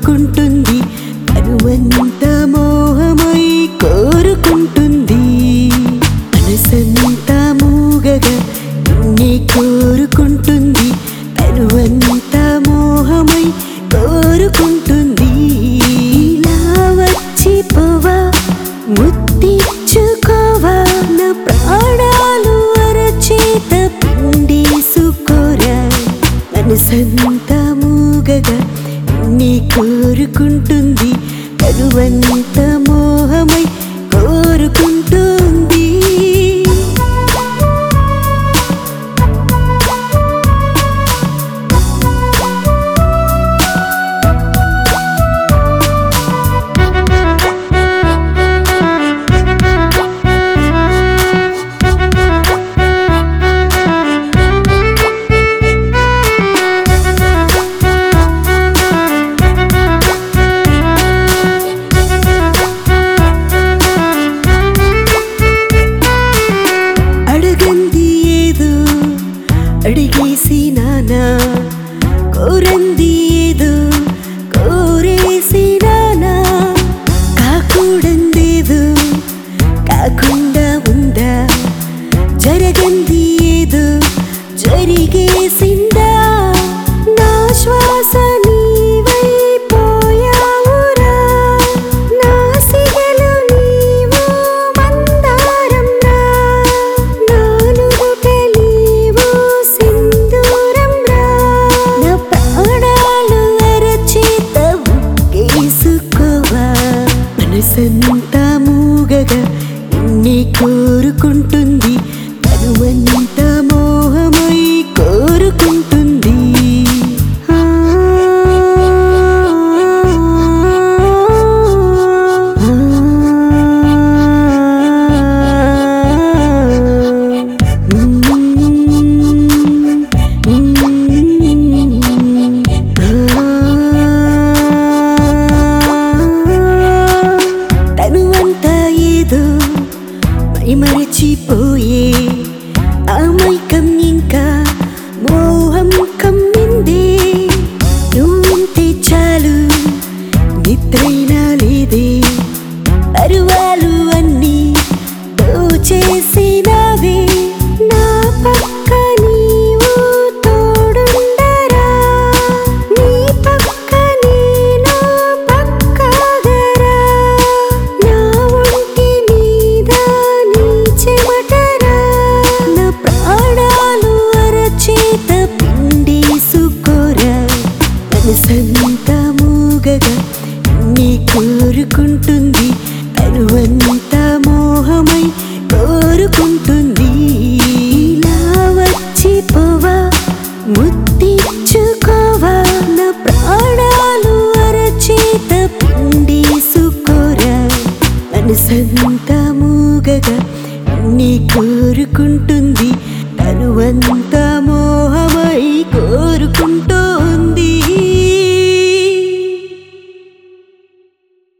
కోరుకుంటుంది తనువంత మోహమై కోరుకుంటుంది మనసంతా మూగగా నిన్నే కోరుకుంటుంది తనువంత మోహమై కోరుకుంటుంది ఇలా వచ్చిపోవా ముత్తిచ్చుకోవా నా ప్రాణాలు అరచేత పిండేసుకోరా మనసంతా మూగగా నీ కోరుకుంటుంది తరువంత మోహమై కోరుకుంటుంది అడగంది ఏదో అడిగేసి నానా కోరంది ఏదో కోరేసి నానా కాకూడందేదో కాకుండా ఉందా జరగంది ఏదో జరిగేసిందా నా శ్వాస నీవైపోయావురా నా సిగలు నీవు మందారంరా నా నుదుట నీవు సింధూరంరా నా ప్రాణాలు అరచేత ఉక్కేసుకోవా మనసంతా మూగగా నిన్నే కోరుకుంటుంది తనువంత మోహమై కోరుకుంటుంది ఆ తనువంతా ఏదో మై మరచిపోయే ఆ మైకం ఇంకా మోహం కమ్మిందే నువ్వుంటే చాలు నిద్రైనా లేదే అరువాలు అన్నీ దోచేసినావే నా పక్క నీవు తోడుండరా నీ పక్క నేను పక్కగరా నా ఒంటి మీద నీ చెమటరా నా ప్రాణాలు అరచేత పిండేసుకోరా మనసంతా మూగగా నీ కోరుకుంటుంది తనువంత మోహమై కోరుకుంటుంది ఇలా వచ్చిపోవా ముత్తిచ్చుకోవా నా ప్రాణాలు అరచేత పిండేసుకోరా మనసంతా మూగగా నీ కోరుకుంటుంది తనువంత